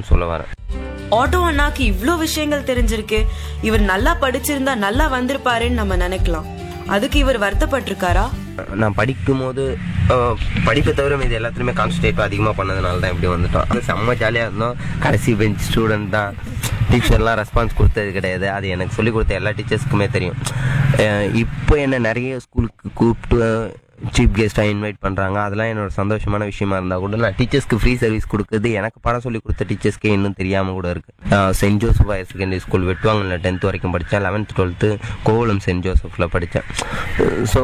அப்படின்னு சொல்ல வரேன் ஆட்டோ அண்ணாக்கு இவ்ளோ விஷயங்கள் தெரிஞ்சிருக்கு இவர் நல்லா படிச்சிருந்தா நல்லா வந்திருப்பாருன்னு நம்ம நினைக்கலாம் அதுக்கு இவர் வருத்தப்பட்டிருக்காரா நான் படிக்கும் போது அஹ், படிப்பை தவிர இது எல்லாத்துலேயுமே கான்சன்ட்ரேட் அதிகமாக பண்ணதுனால தான் இப்படி வந்துட்டோம் அது செம்ம ஜாலியாக இருந்தோம் கடைசி பெஞ்ச் ஸ்டூடெண்ட் தான் டீச்சர்லாம் ரெஸ்பான்ஸ் கொடுத்தது கிடையாது அது எனக்கு சொல்லிக் கொடுத்த எல்லா டீச்சர்ஸ்க்குமே தெரியும் அஹ், இப்போ என்ன நிறைய ஸ்கூலுக்கு கூப்பிட்டு சீஃப் கெஸ்ட்டாக இன்வைட் பண்ணுறாங்க அதெல்லாம் என்னோட சந்தோஷமான விஷயமா இருந்தால் கூட நான் டீச்சர்ஸ்க்கு ஃப்ரீ சர்வீஸ் கொடுக்குறது எனக்கு பாடம் சொல்லி கொடுத்த டீச்சர்ஸ்க்கே இன்னும் தெரியாமல் கூட இருக்குது saint Joseph higher secondary school வெட்டுவாங்கல்ல டென்த் வரைக்கும் படித்தேன் லெவன்த் டுவெல்த்து கோவலம் சென்ட் ஜோசஃபில் படித்தேன் ஸோ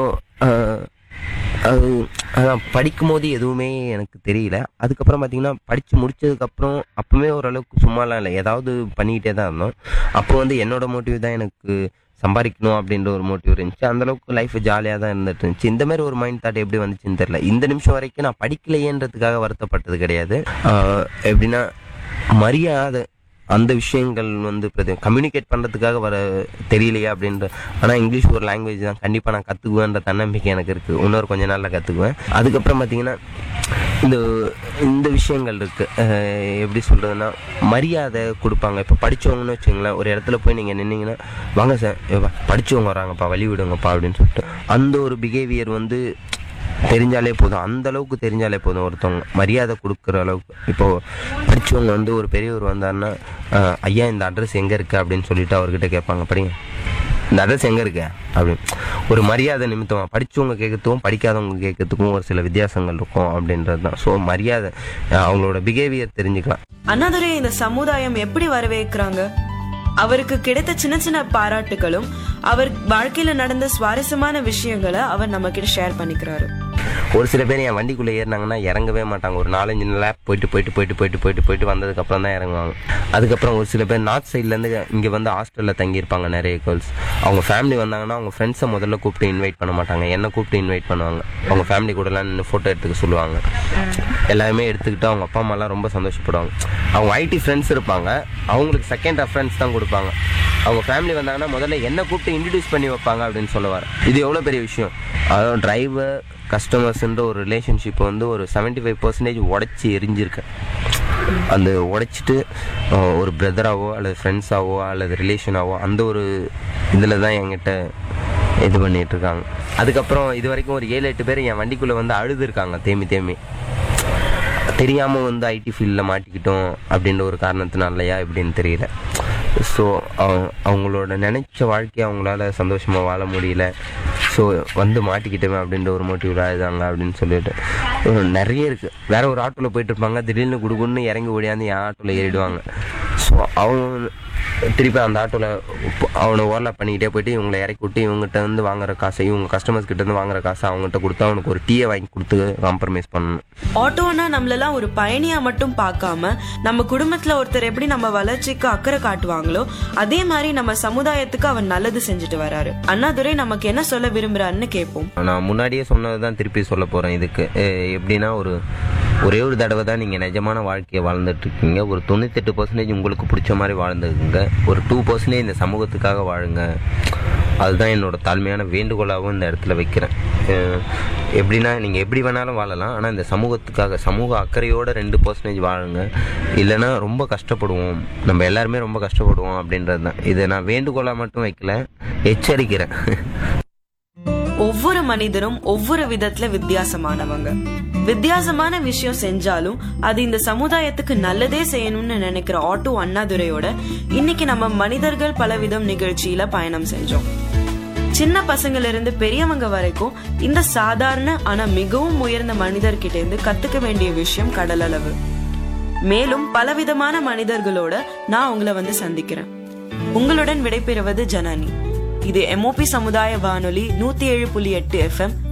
அது அதான் படிக்கும் போது எதுவுமே எனக்கு தெரியல அதுக்கப்புறம் பார்த்தீங்கன்னா படித்து முடிச்சதுக்கப்புறம் அப்பவுமே ஓரளவுக்கு சும்மாலாம் இல்லை ஏதாவது பண்ணிக்கிட்டே தான் இருந்தோம் அப்போ வந்து என்னோட மோட்டிவ் தான் எனக்கு சம்பாதிக்கணும் அப்படின்ற ஒரு மோட்டிவ் இருந்துச்சு அந்த அளவுக்கு லைஃப் ஜாலியாக தான் இருந்துட்டு இருந்துச்சு இந்த மாதிரி ஒரு மைண்ட் தாட் எப்படி வந்துச்சுன்னு தெரியல இந்த நிமிஷம் வரைக்கும் நான் படிக்கலையேன்றதுக்காக வருத்தப்பட்டது கிடையாது ஆஹ் எப்படின்னா மரியாதை அந்த விஷயங்கள் வந்து கம்யூனிகேட் பண்ணுறதுக்காக வர தெரியலையா அப்படின்ற ஆனால் இங்கிலீஷ் ஒரு லாங்குவேஜ் தான் கண்டிப்பாக நான் கற்றுக்குவேன்ற தன்னம்பிக்கை எனக்கு இருக்குது இன்னொரு கொஞ்ச நாளில் கற்றுக்குவேன் அதுக்கப்புறம் பார்த்தீங்கன்னா இந்த இந்த விஷயங்கள் இருக்குது எப்படி சொல்கிறதுனா மரியாதை கொடுப்பாங்க இப்போ படித்தவங்கன்னு வச்சுங்களேன் ஒரு இடத்துல போய் நீங்கள் நின்னீங்கன்னா வாங்க சார் படித்தவங்க வராங்கப்பா வழி விடுங்கப்பா அப்படின்னு சொல்லிட்டு அந்த ஒரு பிஹேவியர் வந்து தெரிஞ்சாலே போதும் அந்த அளவுக்கு தெரிஞ்சாலே போதும் ஒருத்தவங்க மரியாதை கொடுக்குற அளவுக்கு இப்போ படிச்சவங்க வந்து ஒரு பெரியவர் வந்தாருன்னா "அஹ், ஐயா இந்த அட்ரஸ் எங்கே இருக்கு அப்படின்னு சொல்லிட்டு அவர்கிட்ட கேட்பாங்க படிங்க இந்த அட்ரஸ் எங்கே இருக்கு அப்படின்னு ஒரு மரியாதை நிமித்தமாக படிச்சவங்க கேட்கறதுக்கும் படிக்காதவங்க கேட்கறதுக்கும் ஒரு சில வித்தியாசங்கள் இருக்கும் அப்படின்றது தான் ஸோ மரியாதை அஹ், அவங்களோட பிஹேவியர் தெரிஞ்சுக்கலாம் அண்ணாதுரை இந்த சமுதாயம் எப்படி வரவேற்கிறாங்க அவருக்கு கிடைத்த சின்ன சின்ன பாராட்டுகளும் அவர் வாழ்க்கையில நடந்த சுவாரஸ்யமான விஷயங்களை அவர் நம்ம கிட்ட ஷேர் பண்ணிக்கிறாரு ஒரு சில பேர் என் வண்டிக்குள்ளே ஏறினாங்கன்னா இறங்கவே மாட்டாங்க ஒரு நாலஞ்சு லேப் போயிட்டு போயிட்டு போயிட்டு போயிட்டு போயிட்டு போயிட்டு வந்ததுக்கப்புறம் தான் இறங்குவாங்க அதுக்கப்புறம் ஒரு சில பேர் நார்த் சைட்லேருந்து இங்கே வந்து ஹாஸ்டலில் தங்கியிருப்பாங்க நிறைய கேர்ள்ஸ் அவங்க ஃபேமிலி வந்தாங்கன்னா அவங்க ஃப்ரெண்ட்ஸை முதல்ல கூப்பிட்டு இன்வைட் பண்ண மாட்டாங்க என்னை கூப்பிட்டு இன்வைட் பண்ணுவாங்க அவங்க ஃபேமிலி கூடலாம் நின்று ஃபோட்டோ எடுத்துக்க சொல்லுவாங்க எல்லாருமே எடுத்துக்கிட்டு அவங்க அப்பா அம்மாலாம் ரொம்ப சந்தோஷப்படுவாங்க அவங்க ஐடி ஃப்ரெண்ட்ஸ் இருப்பாங்க அவங்களுக்கு செகண்ட் ரெஃபரன்ஸ் தான் கொடுப்பாங்க அவங்க ஃபேமிலி வந்தாங்கன்னா முதல்ல என்ன கூப்பிட்டு இன்ட்ரடியூஸ் பண்ணி வைப்பாங்க அப்படின்னு சொல்லுவார் இது எவ்வளோ பெரிய விஷயம் அதாவது டிரைவர் கஸ்டமர்ஸ்ன்ற ஒரு ரிலேஷன்ஷிப்பை வந்து ஒரு 75% ஃபைவ் பர்சன்டேஜ் உடச்சி எரிஞ்சிருக்கேன் அந்த உடைச்சிட்டு அஹ், ஒரு பிரதராவோ அல்லது ஃப்ரெண்ட்ஸாவோ அல்லது ரிலேஷனாவோ அந்த ஒரு இதில் தான் என்கிட்ட இது பண்ணிட்டு இருக்காங்க அதுக்கப்புறம் இது வரைக்கும் ஒரு ஏழு எட்டு பேர் என் வண்டிக்குள்ளே வந்து அழுது இருக்காங்க தேமி தேமி தெரியாமல் வந்து ஐடி ஃபீல்டில் மாட்டிக்கிட்டோம் அப்படின்ற ஒரு காரணத்தினாலயா எப்படின்னு தெரியல ஸோ அவங்களோட நினைச்ச வாழ்க்கையை அவங்களால சந்தோஷமாக வாழ முடியல ஸோ வந்து மாட்டிக்கிட்டோமே அப்படின்ற ஒரு மோட்டிவ் ஆகுதாங்க அப்படின்னு சொல்லிட்டு அஹ் நிறைய இருக்குது வேற ஒரு ஆட்டோவில் போயிட்டு இருப்பாங்க திடீர்னு குடுகுன்னு இறங்கி ஓடியாந்து என் ஆட்டோவில் ஏறிடுவாங்க ஸோ அவங்க திருப்பி அந்த ஆட்டோவில் அவனை ஓரலா பண்ணிக்கிட்டே போயிட்டு இவங்களை இறக்கி விட்டு இவங்ககிட்ட வந்து வாங்குற காசை இவங்க கஸ்டமர்ஸ் கிட்ட இருந்து வாங்குற காசை அவங்ககிட்ட கொடுத்து அவனுக்கு ஒரு டீயை வாங்கி கொடுத்து காம்ப்ரமைஸ் பண்ணணும் ஆட்டோனா நம்மளெல்லாம் ஒரு பயணியா மட்டும் பார்க்காம நம்ம குடும்பத்துல ஒருத்தர் எப்படி நம்ம வளர்ச்சிக்கு அக்கறை காட்டுவாங்களோ அதே மாதிரி நம்ம சமுதாயத்துக்கு அவர் நல்லது செஞ்சுட்டு வராரு அண்ணாதுரை நமக்கு என்ன சொல்ல விரும்புறாருன்னு கேட்போம் நான் முன்னாடியே சொன்னது தான் திருப்பி சொல்ல போகிறேன் இதுக்கு அஹ் எப்படின்னா ஒரு ஒரே ஒரு தடவை தான் நீங்கள் நிஜமான வாழ்க்கையை வாழ்ந்துட்டு இருக்கீங்க ஒரு தொண்ணூத்தெட்டு பர்சன்டேஜ் உங்களுக்கு பிடிச்ச மாதிரி வாழ்ந்துக்குங்க ஒரு டூ பர்சன்டேஜ் இந்த சமூகத்துக்காக வாழுங்க அதுதான் என்னோட தாழ்மையான வேண்டுகோளாகவும் இந்த இடத்துல வைக்கிறேன் அஹ் எப்படின்னா நீங்கள் எப்படி வேணாலும் வாழலாம் ஆனால் இந்த சமூகத்துக்காக சமூக அக்கறையோட ரெண்டு பர்சன்டேஜ் வாழுங்க இல்லைன்னா ரொம்ப கஷ்டப்படுவோம் நம்ம எல்லாருமே ரொம்ப கஷ்டப்படுவோம் அப்படின்றது தான் இதை நான் வேண்டுகோளாக மட்டும் வைக்கல எச்சரிக்கிறேன் ஒவ்வொரு மனிதரும் ஒவ்வொரு விதத்துல வித்தியாசமானவங்க வித்தியாசமான விஷயம் செஞ்சாலும் அது இந்த சமுதாயத்துக்கு நல்லதே செய்யணும்னு நினைக்கிற ஆட்டோ அண்ணாதுரையோட இன்னைக்கு நம்ம மனிதர்கள் பலவிதம் நிகழ்ச்சியில பயணம் செஞ்சோம் சின்ன பசங்கள்ல இருந்து பெரியவங்க வரைக்கும் இந்த சாதாரண ஆனா மிகவும் உயர்ந்த மனிதர்கிட்ட இருந்து கத்துக்க வேண்டிய விஷயம் கடல் அளவு மேலும் பலவிதமான மனிதர்களோட நான் உங்களை வந்து சந்திக்கிறேன் உங்களுடன் விடைபெறுவது ஜனனி இது எம்ஓபி சமுதாய வானொலி நூத்தி ஏழு புள்ளி எட்டு எஃப்எம்